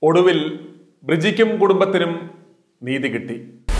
ഒടുവിൽ ബ്രിജിക്കും കുടുംബത്തിനും നീതി കിട്ടി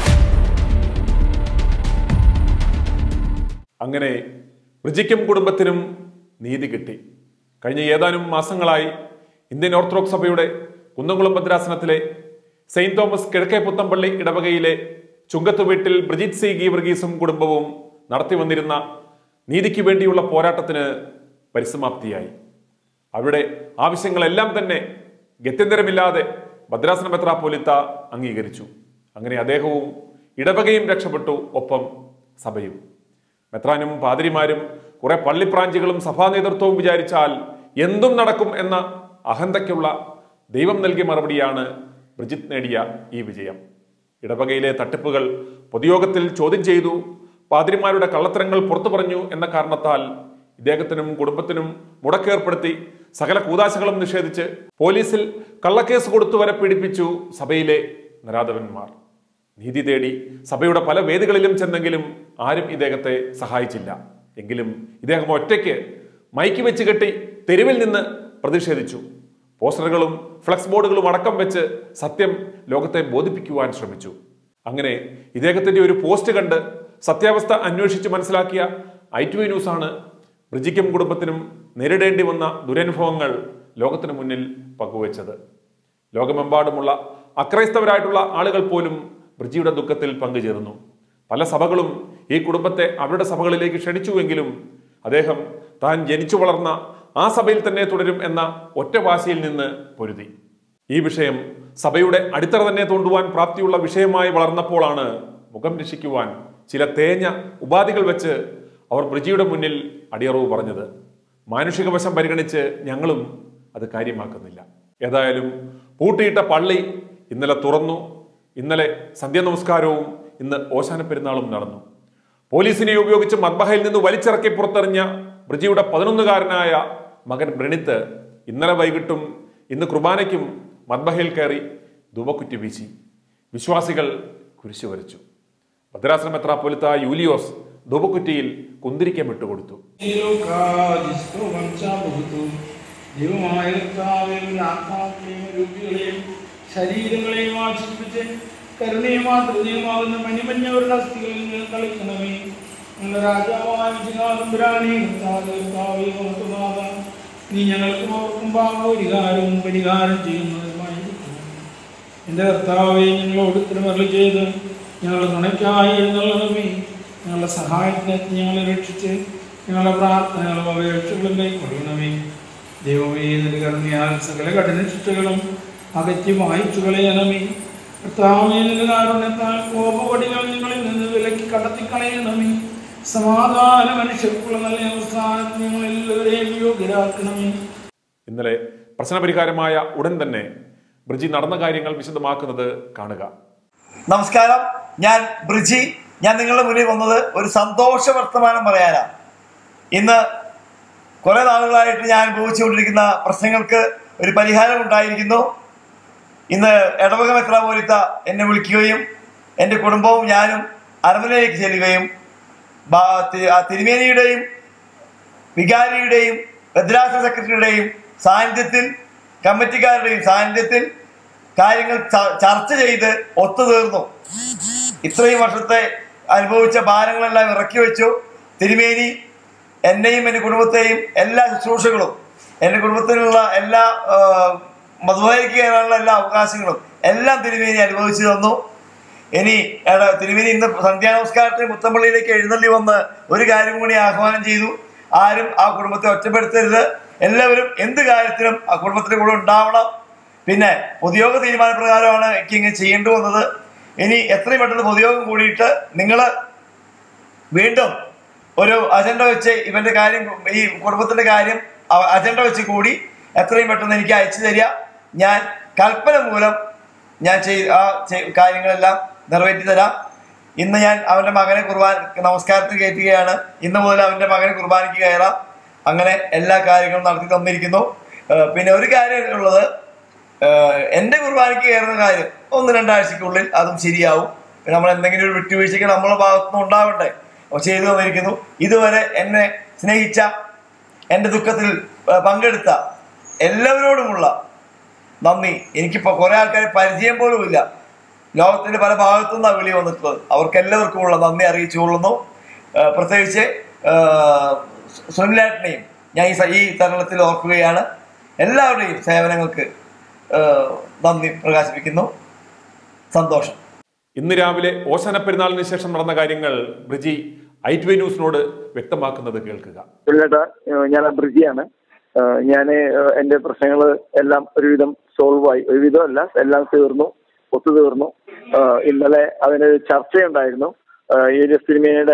അങ്ങനെ ബ്രിജിക്കും കുടുംബത്തിനും നീതി കിട്ടി കഴിഞ്ഞ ഏതാനും മാസങ്ങളായി ഇന്ത്യൻ ഓർത്തഡോക്സ് സഭയുടെ കുന്നംകുളം ഭദ്രാസനത്തിലെ സെയിന്റ് തോമസ് കിഴക്കേ പുത്തമ്പള്ളി ഇടവകയിലെ ചുങ്കത്ത് വീട്ടിൽ ബ്രിജിത് സി ഗീവർഗീസും കുടുംബവും നടത്തി വന്നിരുന്ന നീതിക്ക് വേണ്ടിയുള്ള പോരാട്ടത്തിന് പരിസമാപ്തിയായി അവിടെ ആവശ്യങ്ങളെല്ലാം തന്നെ ഗത്യന്തരമില്ലാതെ ഭദ്രാസന മെത്രാപ്പോലിത്ത അംഗീകരിച്ചു അങ്ങനെ അദ്ദേഹവും ഇടവകയും രക്ഷപ്പെട്ടു ഒപ്പം സഭയും മെത്രാനും പാതിരിമാരും കുറെ പള്ളിപ്രാഞ്ചികളും സഭാ നേതൃത്വവും വിചാരിച്ചാൽ എന്തും നടക്കും എന്ന അഹന്തയ്ക്കുള്ള ദൈവം നൽകിയ മറുപടിയാണ് ബ്രിജിത്ത് നേടിയ ഈ വിജയം ഇടവകയിലെ തട്ടിപ്പുകൾ പൊതുയോഗത്തിൽ ചോദ്യം ചെയ്തു പാതിരിമാരുടെ കള്ളത്തരങ്ങൾ പുറത്തു പറഞ്ഞു എന്ന കാരണത്താൽ ഇദ്ദേഹത്തിനും കുടുംബത്തിനും മുടക്കേർപ്പെടുത്തി സകല കൂതാശകളും നിഷേധിച്ച് പോലീസിൽ കള്ളക്കേസ് കൊടുത്തു വരെ പീഡിപ്പിച്ചു സഭയിലെ നരാധവന്മാർ നീതി തേടി സഭയുടെ പല വേദികളിലും ചെന്നെങ്കിലും ആരും ഇദ്ദേഹത്തെ സഹായിച്ചില്ല എങ്കിലും ഇദ്ദേഹം ഒറ്റയ്ക്ക് മൈക്ക് വെച്ച് കെട്ടി തെരുവിൽ നിന്ന് പ്രതിഷേധിച്ചു പോസ്റ്ററുകളും ഫ്ലക്സ് ബോർഡുകളും അടക്കം വെച്ച് സത്യം ലോകത്തെ ബോധിപ്പിക്കുവാൻ ശ്രമിച്ചു അങ്ങനെ ഇദ്ദേഹത്തിന്റെ ഒരു പോസ്റ്റ് കണ്ട് സത്യാവസ്ഥ അന്വേഷിച്ച് മനസ്സിലാക്കിയ ഐ ടി വി ന്യൂസാണ് ബ്രിജിക്കും കുടുംബത്തിനും നേരിടേണ്ടി വന്ന ദുരനുഭവങ്ങൾ ലോകത്തിന് മുന്നിൽ പങ്കുവച്ചത് ലോകമെമ്പാടുമുള്ള അക്രൈസ്തവരായിട്ടുള്ള ആളുകൾ പോലും ബ്രിജിയുടെ ദുഃഖത്തിൽ പങ്കുചേർന്നു പല സഭകളും ഈ കുടുംബത്തെ അവരുടെ സഭകളിലേക്ക് ക്ഷണിച്ചുവെങ്കിലും അദ്ദേഹം താൻ ജനിച്ചു വളർന്ന ആ സഭയിൽ തന്നെ തുടരും എന്ന ഒറ്റ വാശിയിൽ നിന്ന് പൊരുതി ഈ വിഷയം സഭയുടെ അടിത്തറ തന്നെ തോണ്ടുവാൻ പ്രാപ്തിയുള്ള വിഷയമായി വളർന്നപ്പോഴാണ് മുഖം രക്ഷിക്കുവാൻ ചില തേഞ്ഞ ഉപാധികൾ വെച്ച് അവർ ബ്രിജിയുടെ മുന്നിൽ അടിയറവ് പറഞ്ഞത് മാനുഷിക വശം പരിഗണിച്ച് ഞങ്ങളും അത് കാര്യമാക്കുന്നില്ല ഏതായാലും പൂട്ടിയിട്ട പള്ളി ഇന്നലെ തുറന്നു ഇന്നലെ സന്ധ്യാനമസ്കാരവും ഇന്ന് ഓശാന പെരുന്നാളും നടന്നു പോലീസിനെ ഉപയോഗിച്ച് മദ്ബഹയിൽ നിന്ന് വലിച്ചിറക്കി പുറത്തെറിഞ്ഞ ബ്രിജിയുടെ പതിനൊന്നുകാരനായ മകൻ ബ്രണിത്ത് ഇന്നലെ വൈകിട്ടും ഇന്ന് കുർബാനയ്ക്കും മദ്ബഹയിൽ കയറി ധൂപക്കുറ്റി വീശി വിശ്വാസികൾ കുരിശു വരച്ചു ഭദ്രാശ്രമ മെത്രാപ്പൊലിത്ത യൂലിയോസ് ധൂപക്കുറ്റിയിൽ കുന്തിരിക്കം വിട്ടുകൊടുത്തു ദൈവമായ കർത്താവിൽ ആത്മാക്കളെയും രൂപികളെയും ശരീരങ്ങളെയും ആശിപ്പിച്ച് കരുണയും മാതൃകയുമാകുന്ന മണിമഞ്ഞവരുടെ അസ്ഥികളിൽ നിന്ന് കളിക്കണമേ ഞങ്ങളുടെ രാജാവായ വിജയനാഥംബുരാനെ നീ ഞങ്ങൾക്ക് ഓർക്കും പാപപരിഹാരവും പരിഹാരം ചെയ്യുന്നതുമായിരിക്കും എൻ്റെ കർത്താവെ ഞങ്ങളോട് തിരുമറൽ ചെയ്ത് ഞങ്ങളുടെ തുണയ്ക്കായി എഴുന്നള്ളണമേ ഞങ്ങളുടെ സഹായത്തിന് ഞങ്ങളെ രക്ഷിച്ച് ഞങ്ങളുടെ പ്രാർത്ഥനകളും അപേക്ഷകളും കൈക്കൊള്ളണമേ ദൈവമേ നിന്റെ കരുണയാൽ സകല കഠിന ശിക്ഷകളും അകറ്റി വായിച്ചു കളയണമേ കർത്താവേ നിന്റെ കാരുണ്യത്താൽ കോപപടികൾ നിങ്ങളിൽ നിന്ന് വിലക്കി കടത്തിക്കളയണമേ സമാധാന മനുഷ്യർക്കുള്ള നല്ല അവസാനത്തിൽ ഞങ്ങൾ എല്ലാവരെയും യോഗ്യരാക്കണമേ ഇന്നലെ പ്രശ്നപരിഹാരമായ ഉടൻ തന്നെ ബ്രിജി നടന്ന കാര്യങ്ങൾ വിശദമാക്കുന്നത് കാണുക നമസ്കാരം ഞാൻ ബ്രിജി ഞാൻ നിങ്ങളുടെ മുന്നിൽ വന്നത് ഒരു സന്തോഷ വർത്തമാനം പറയാനാണ് ഇന്ന് കുറെ നാളുകളായിട്ട് ഞാൻ അനുഭവിച്ചുകൊണ്ടിരിക്കുന്ന പ്രശ്നങ്ങൾക്ക് ഒരു പരിഹാരം ഉണ്ടായിരിക്കുന്നു ഇന്ന് ഇടവക മെത്രാപോലിത്ത എന്നെ വിളിക്കുകയും എൻ്റെ കുടുംബവും ഞാനും അരമനയിലേക്ക് ചെല്ലുകയും ബാ- തി- ആ തിരുമേനിയുടെയും വികാരിയുടെയും ഭദ്രാസന സെക്രട്ടറിയുടെയും സാന്നിധ്യത്തിൽ കമ്മിറ്റിക്കാരുടെയും സാന്നിധ്യത്തിൽ കാര്യങ്ങൾ ച- ചർച്ച ചെയ്ത് ഒത്തുതീർന്നു ഇത്രയും വർഷത്തെ അനുഭവിച്ച ഭാരങ്ങളെല്ലാം ഇറക്കി വെച്ചു തിരുമേനി എന്നെയും എൻ്റെ കുടുംബത്തെയും എല്ലാ ശുശ്രൂഷകളും എൻ്റെ കുടുംബത്തിനുള്ള എല്ലാ മധുവായിക്ക് കയറാനുള്ള എല്ലാ അവകാശങ്ങളും എല്ലാം തിരുമേനി അനുഭവിച്ചു തന്നു ഇനി എടാ, തിരുമേനി ഇന്ന് സന്ധ്യാനമസ്കാരത്തിന് മുത്തമ്പള്ളിയിലേക്ക് എഴുന്നള്ളി വന്ന് ഒരു കാര്യം കൂടി ആഹ്വാനം ചെയ്തു ആരും ആ കുടുംബത്തെ ഒറ്റപ്പെടുത്തരുത് എല്ലാവരും എന്ത് കാര്യത്തിനും ആ കുടുംബത്തിന്റെ കൂടെ ഉണ്ടാവണം പിന്നെ പൊതുയോഗ തീരുമാനപ്രകാരമാണ് എനിക്ക് ഇങ്ങനെ ചെയ്യേണ്ടി വന്നത് ഇനി എത്രയും പെട്ടെന്ന് പൊതുയോഗം കൂടിയിട്ട് നിങ്ങൾ വീണ്ടും ഒരു അജണ്ട വെച്ച് ഇവന്റെ കാര്യം ഈ കുടുംബത്തിന്റെ കാര്യം അ- അജണ്ട വെച്ച് കൂടി എത്രയും പെട്ടെന്ന് എനിക്ക് അയച്ചു തരിക ഞാൻ കൽപ്പന മൂലം ഞാൻ ചെയ് ആ ചെയ്- കാര്യങ്ങളെല്ലാം നിറവേറ്റി തരാം ഇന്ന് ഞാൻ അവന്റെ മകനെ കുർബാന നമസ്കാരത്തിന് കയറ്റുകയാണ് ഇന്ന് മുതൽ അവന്റെ മകനെ കുർബാനയ്ക്ക് കയറാം അങ്ങനെ എല്ലാ കാര്യങ്ങളും നടത്തി തന്നിരിക്കുന്നു ഏഹ് പിന്നെ ഒരു കാര്യം ഉള്ളത് ഏഹ് എന്റെ കുർബാനയ്ക്ക് കയറുന്ന കാര്യം ഒന്ന് രണ്ടാഴ്ചക്കുള്ളിൽ അതും ശരിയാവും പിന്നെ നമ്മൾ എന്തെങ്കിലും ഒരു വിട്ടുവീഴ്ചയ്ക്ക് നമ്മളെ ഭാഗത്തുനിന്ന് ഉണ്ടാവണ്ടേ അപ്പോൾ ചെയ്തു തന്നിരിക്കുന്നു ഇതുവരെ എന്നെ സ്നേഹിച്ച എൻ്റെ ദുഃഖത്തിൽ ഏഹ് പങ്കെടുത്ത എല്ലാവരോടുമുള്ള നന്ദി എനിക്കിപ്പോൾ കുറേ ആൾക്കാരെ പരിചയം പോലും ഇല്ല ലോകത്തിന്റെ പല ഭാഗത്തു നിന്നാണ് വിളി വന്നിട്ടുള്ളത് അവർക്ക് എല്ലാവർക്കുമുള്ള നന്ദി അറിയിച്ചുകൊള്ളുന്നു ആ, പ്രത്യേകിച്ച് ആ, സുനിലേട്ടനെയും ഞാൻ ഈ സ- ഈ തരുണത്തിൽ ഓർക്കുകയാണ് എല്ലാവരുടെയും സേവനങ്ങൾക്ക് ആ, നന്ദി പ്രകാശിപ്പിക്കുന്നു സന്തോഷം ഇന്ന് രാവിലെ ഓശാന പെരുന്നാളിന് ശേഷം നടന്ന കാര്യങ്ങൾ ബ്രിജി ഐ ട്വേ ന്യൂസിനോട് വ്യക്തമാക്കുന്നത് കേൾക്കുക ചേട്ടാ ഞാൻ ബ്രിജിയാണ് ഞാൻ എന്റെ പ്രശ്നങ്ങൾ എല്ലാം ഒരുവിധം സോൾവ് ആയി ഒരുവിധം അല്ല എല്ലാം തീർന്നു ഒത്തു തീർന്നു ഏഹ് ഇന്നലെ അതിനൊരു ചർച്ചയുണ്ടായിരുന്നു ഏരിയസ് തിരുമേനയുടെ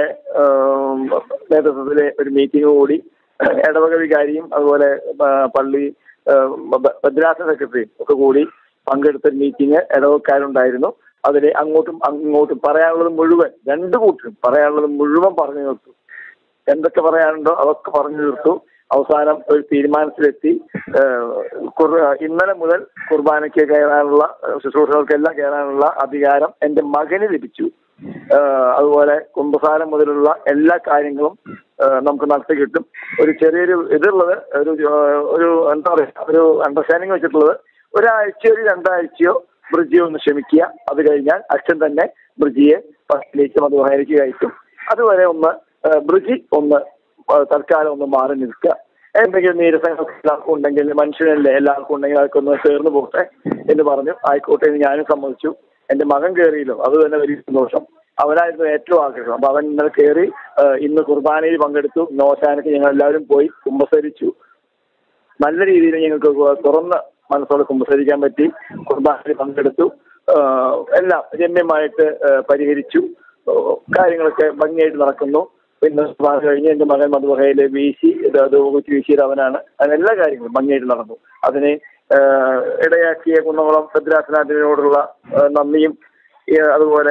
നേതൃത്വത്തിലെ ഒരു മീറ്റിംഗ് കൂടി ഏഹ് ഇടവക വികാരിയും അതുപോലെ ഏഹ് പള്ളി ഏഹ് ഭ- ഭദ്രാസന സെക്രട്ടറിയും ഒക്കെ കൂടി പങ്കെടുത്ത ഒരു മീറ്റിംഗ് ഇടവക്കാരുണ്ടായിരുന്നു അതിൽ അങ്ങോട്ടും അങ്ങോട്ടും പറയാനുള്ളത് മുഴുവൻ രണ്ടു കൂട്ടരും പറയാനുള്ളത് മുഴുവൻ പറഞ്ഞു തീർത്തു എന്തൊക്കെ പറയാനുണ്ടോ അതൊക്കെ പറഞ്ഞു തീർത്തു അവസാനം ഒരു തീരുമാനത്തിലെത്തി ഏഹ് കുറ- ഇന്നലെ മുതൽ കുർബാനയ്ക്ക് കയറാനുള്ള ഏഹ് ശുശ്രൂഷകൾക്കെല്ലാം കയറാനുള്ള അധികാരം എന്റെ മകന് ലഭിച്ചു ഏഹ് അതുപോലെ കുംഭസാരം മുതലുള്ള എല്ലാ കാര്യങ്ങളും ഏഹ് നമുക്ക് നടത്തി കിട്ടും ഒരു ചെറിയൊരു ഇതുള്ളത് ഒരു ഏഹ് ഒരു എന്താ പറയുക ഒരു അണ്ടർസ്റ്റാൻഡിങ് വെച്ചിട്ടുള്ളത് ഒരാഴ്ചയോ ഒരു രണ്ടാഴ്ചയോ ബ്രിജിയെ ഒന്ന് ക്ഷമിക്കുക അത് കഴിഞ്ഞാൽ അച്ഛൻ തന്നെ ബ്രിജിയെ ഫസ്റ്റിലേക്ക് മധുബാനയിലേക്ക് കയറ്റും അതുവരെ ഒന്ന് ഏഹ് ബ്രിജി ഒന്ന് ഏഹ് തൽക്കാലം ഒന്ന് മാറി നിൽക്കുക എന്തെങ്കിലും നീരസങ്ങൾ എല്ലാവർക്കും ഉണ്ടെങ്കിൽ മനുഷ്യനല്ലേ എല്ലാവർക്കും ഉണ്ടെങ്കിൽ അതൊക്കെ ഒന്ന് ചേർന്ന് പോട്ടെ എന്ന് പറഞ്ഞു ആയിക്കോട്ടെ എന്ന് ഞാനും സമ്മതിച്ചു എന്റെ മകൻ കയറിയല്ലോ അത് തന്നെ വലിയ സന്തോഷം അവനായിരുന്നു ഏറ്റവും ആഗ്രഹം അപ്പൊ അവൻ ഇന്നലെ കയറി ഏഹ് ഇന്ന് കുർബാനയിൽ പങ്കെടുത്തു നോശാനക്ക് ഞങ്ങൾ എല്ലാവരും പോയി കുമ്പസരിച്ചു നല്ല രീതിയിൽ ഞങ്ങൾക്ക് തുറന്ന മനസ്സോടെ കുമ്പസരിക്കാൻ പറ്റി കുർബാനയിൽ പങ്കെടുത്തു ആഹ് എല്ലാം രമ്യമായിട്ട് ആഹ് പരിഹരിച്ചു ആഹ് കാര്യങ്ങളൊക്കെ ഭംഗിയായിട്ട് നടക്കുന്നു പിന്നെ കുർബാന കഴിഞ്ഞ് എന്റെ മകൻ മധുവകയില് വീശി ഇത് അത് കൊച്ചു വീശിയത് അവനാണ് അങ്ങനെ എല്ലാ കാര്യങ്ങളും ഭംഗിയായിട്ട് നടന്നു അതിനെ ആഹ് ഇടയാക്കിയ കുന്നംകുളം ഭദ്രാസനാഥിനോടുള്ള ആഹ് നന്ദിയും ഈ അതുപോലെ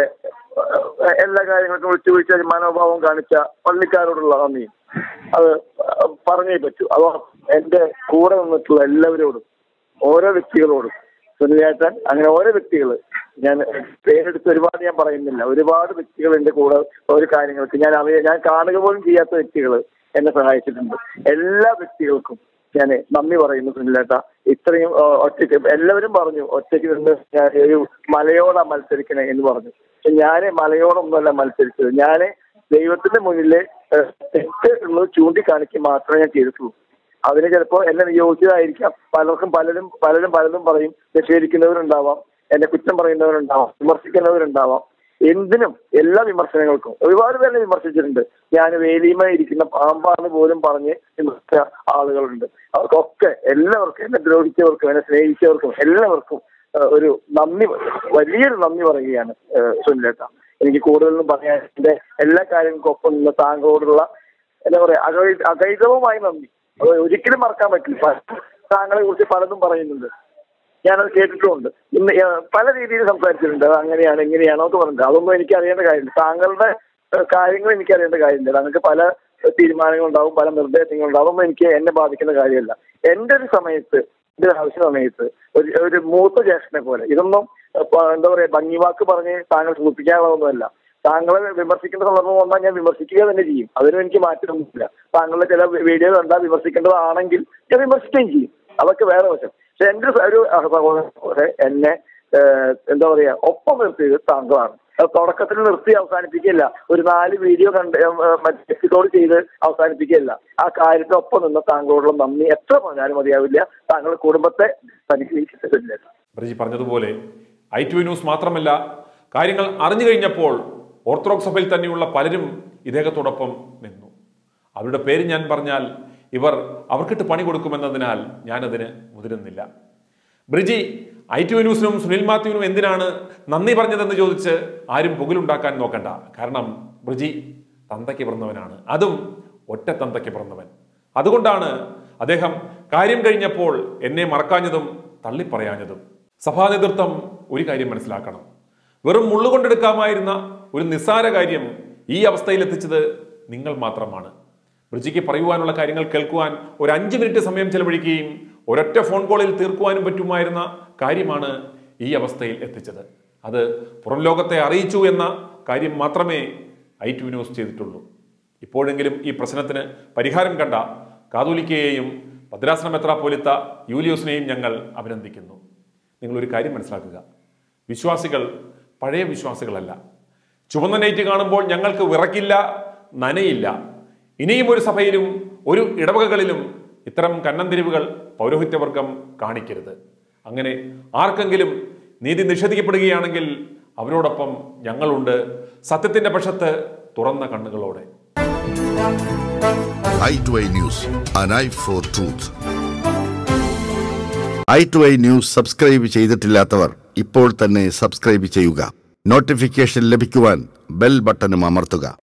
ആഹ് എല്ലാ കാര്യങ്ങൾക്കും വിട്ടുവീഴ്ച മനോഭാവം കാണിച്ച പള്ളിക്കാരോടുള്ള നന്ദിയും അത് പറഞ്ഞേ പറ്റൂ അതോ എന്റെ കൂടെ നിന്നിട്ടുള്ള എല്ലാവരോടും ഓരോ വ്യക്തികളോടും സുനിലേട്ടൻ അങ്ങനെ ഓരോ വ്യക്തികൾ ഞാൻ പേരെടുത്ത് ഒരുപാട് ഞാൻ പറയുന്നില്ല ഒരുപാട് വ്യക്തികൾ എന്റെ കൂടെ ഒരു കാര്യങ്ങൾക്ക് ഞാൻ അറിയ ഞാൻ കാണുക പോലും ചെയ്യാത്ത വ്യക്തികൾ എന്നെ സഹായിച്ചിട്ടുണ്ട് എല്ലാ വ്യക്തികൾക്കും ഞാൻ നന്ദി പറയുന്നു സുനിലേട്ട ഇത്രയും ആ, ഒറ്റയ്ക്ക് എല്ലാവരും പറഞ്ഞു ഒറ്റയ്ക്ക് നിന്ന് ഞാൻ ഒരു മലയോടാ മത്സരിക്കണേ എന്ന് പറഞ്ഞു പക്ഷെ ഞാന് മലയോടൊന്നുമല്ല മത്സരിച്ചത് ഞാന് ദൈവത്തിന്റെ മുന്നില് ഏഹ്, തെറ്റ് ഉള്ളത് ചൂണ്ടിക്കാണിക്കുക മാത്രമേ ഞാൻ ചെയ്തിട്ടുള്ളൂ അതിന് ചിലപ്പോൾ എന്നെ നിയോഗിച്ചതായിരിക്കാം പലർക്കും പലരും പലരും പലതും പറയും നിഷേധിക്കുന്നവരുണ്ടാവാം എന്നെ കുറ്റം പറയുന്നവരുണ്ടാവാം വിമർശിക്കുന്നവരുണ്ടാവാം എന്തിനും എല്ലാ വിമർശനങ്ങൾക്കും ഒരുപാട് പേരെ വിമർശിച്ചിട്ടുണ്ട് ഞാൻ വേലിയുമ ഇരിക്കുന്ന പാമ്പാന്ന് പോലും പറഞ്ഞ് വിമർശിച്ച ആളുകളുണ്ട് അവർക്കൊക്കെ എല്ലാവർക്കും എന്നെ ദ്രോഹിച്ചവർക്കും എന്നെ സ്നേഹിച്ചവർക്കും എല്ലാവർക്കും ഏഹ്, ഒരു നന്ദി വലിയൊരു നന്ദി പറയുകയാണ് ഏഹ്, സുനിലേട്ട എനിക്ക് കൂടുതലൊന്നും പറയാൻ എന്റെ എല്ലാ കാര്യങ്ങൾക്കും ഒപ്പം നിന്ന് താങ്കളോടുള്ള എന്താ പറയാ അകൈ അകൈതവുമായി നന്ദി അത് ഒരിക്കലും മറക്കാൻ പറ്റില്ല പലരും താങ്കളെ കുറിച്ച് പലതും പറയുന്നുണ്ട് ഞാനത് കേട്ടിട്ടുമുണ്ട് ഇന്ന് ഏഹ് പല രീതിയിൽ സംസാരിച്ചിട്ടുണ്ട് അത് അങ്ങനെയാണ് ഇങ്ങനെയാണോ എന്ന് പറഞ്ഞിട്ട് അതൊന്നും എനിക്ക് അറിയേണ്ട കാര്യമില്ല താങ്കളുടെ ഏഹ് കാര്യങ്ങൾ എനിക്ക് അറിയേണ്ട കാര്യമില്ല താങ്കൾക്ക് പല തീരുമാനങ്ങളുണ്ടാവും പല നിർദ്ദേശങ്ങളുണ്ടാവും അതൊന്നും എനിക്ക് എന്നെ ബാധിക്കുന്ന കാര്യമല്ല എന്റെ ഒരു സമയത്ത് എന്റെ ഒരു ആവശ്യ സമയത്ത് ഒരു ഒരു മൂത്ത ജ്യേഷ്ഠനെ പോലെ ഇതൊന്നും ഏഹ് പ- എന്താ പറയാ ഭംഗിവാക്ക് പറഞ്ഞ് താങ്കൾ സൂചിപ്പിക്കാനുള്ളതൊന്നുമല്ല താങ്കളെ വിമർശിക്കേണ്ട സന്ദർഭം വന്നാൽ ഞാൻ വിമർശിക്കുക തന്നെ ചെയ്യും അതിനും എനിക്ക് മാറ്റമൊന്നുമില്ല താങ്കളുടെ ചില വീഡിയോ കണ്ടാൽ വിമർശിക്കേണ്ടതാണെങ്കിൽ ഞാൻ വിമർശിക്കുകയും ചെയ്യും അതൊക്കെ വേറെ വശം പക്ഷെ എന്റെ ഒരു സഹോദരൻ പോലെ എന്നെ ഏഹ്, എന്താ പറയാ ഒപ്പം നിർത്തിയത് താങ്കളാണ് അത് തുടക്കത്തിൽ നിർത്തി അവസാനിപ്പിക്കുകയല്ല ഒരു നാല് വീഡിയോ കണ്ട് എപ്പിസോഡ് ചെയ്ത് അവസാനിപ്പിക്കുകയല്ല ആ കാര്യത്തിനൊപ്പം നിന്ന് താങ്കളോടുള്ള നന്ദി എത്ര പറഞ്ഞാലും മതിയാവില്ല താങ്കളുടെ കുടുംബത്തെ തനിക്ക് വീക്ഷിച്ചിട്ടില്ല ബ്രിജി പറഞ്ഞതുപോലെ ഐ ടു ന്യൂസ് മാത്രമല്ല കാര്യങ്ങൾ അറിഞ്ഞു കഴിഞ്ഞപ്പോൾ ഓർത്തഡോക്സ് സഭയിൽ തന്നെയുള്ള പലരും ഇദ്ദേഹത്തോടൊപ്പം നിന്നു അവരുടെ പേര് ഞാൻ പറഞ്ഞാൽ ഇവർ അവർക്കിട്ട് പണി കൊടുക്കുമെന്നതിനാൽ ഞാനതിന് മുതിരുന്നില്ല ബ്രിജി ഐ ടി ന്യൂസിനും സുനിൽ മാത്യുവിനും എന്തിനാണ് നന്ദി പറഞ്ഞതെന്ന് ചോദിച്ച് ആരും പുകലുണ്ടാക്കാൻ നോക്കണ്ട കാരണം ബ്രിജി തന്തയ്ക്ക് പിറന്നവനാണ് അതും ഒറ്റ തന്തയ്ക്ക് പിറന്നവൻ അതുകൊണ്ടാണ് അദ്ദേഹം കാര്യം കഴിഞ്ഞപ്പോൾ എന്നെ മറക്കാഞ്ഞതും തള്ളിപ്പറയാഞ്ഞതും സഭാ നേതൃത്വം ഒരു കാര്യം മനസ്സിലാക്കണം വെറും മുള്ളുകൊണ്ടെടുക്കാമായിരുന്ന ഒരു നിസ്സാര കാര്യം ഈ അവസ്ഥയിൽ എത്തിച്ചത് നിങ്ങൾ മാത്രമാണ് ബ്രിജിക്ക് പറയുവാനുള്ള കാര്യങ്ങൾ കേൾക്കുവാൻ ഒരു അഞ്ച് മിനിറ്റ് സമയം ചെലവഴിക്കുകയും ഒരൊറ്റ ഫോൺ കോളിൽ തീർക്കുവാനും പറ്റുമായിരുന്ന കാര്യമാണ് ഈ അവസ്ഥയിൽ എത്തിച്ചത് അത് പുറം ലോകത്തെ അറിയിച്ചു എന്ന കാര്യം മാത്രമേ ഐ ടു ന്യൂസ് ചെയ്തിട്ടുള്ളൂ ഇപ്പോഴെങ്കിലും ഈ പ്രശ്നത്തിന് പരിഹാരം കണ്ട കാതോലിക്കയെയും ഭദ്രാസന മെത്രാപ്പോലിത്ത യൂലിയോസിനെയും ഞങ്ങൾ അഭിനന്ദിക്കുന്നു നിങ്ങളൊരു കാര്യം മനസ്സിലാക്കുക വിശ്വാസികൾ പഴയ വിശ്വാസികളല്ല ചുവന്ന നൈറ്റ് കാണുമ്പോൾ ഞങ്ങൾക്ക് വിറക്കില്ല നനയില്ല ഇനിയും ഒരു സഭയിലും ഒരു ഇടവകകളിലും ഇത്തരം കന്നന്തിരിവുകൾ പൗരോഹിത്യവർഗം കാണിക്കരുത് അങ്ങനെ ആർക്കെങ്കിലും നീതി നിഷേധിക്കപ്പെടുകയാണെങ്കിൽ അവരോടൊപ്പം ഞങ്ങളുണ്ട് സത്യത്തിന്റെ പക്ഷത്ത് തുറന്ന കണ്ണുകളോടെ eye to eye news, an eye for truth. I to I news subscribe ചെയ്തിട്ടില്ലാത്തവർ ഇപ്പോൾ തന്നെ സബ്സ്ക്രൈബ് ചെയ്യുക നോട്ടിഫിക്കേഷൻ ലഭിക്കുവാൻ ബെൽ ബട്ടണും അമർത്തുക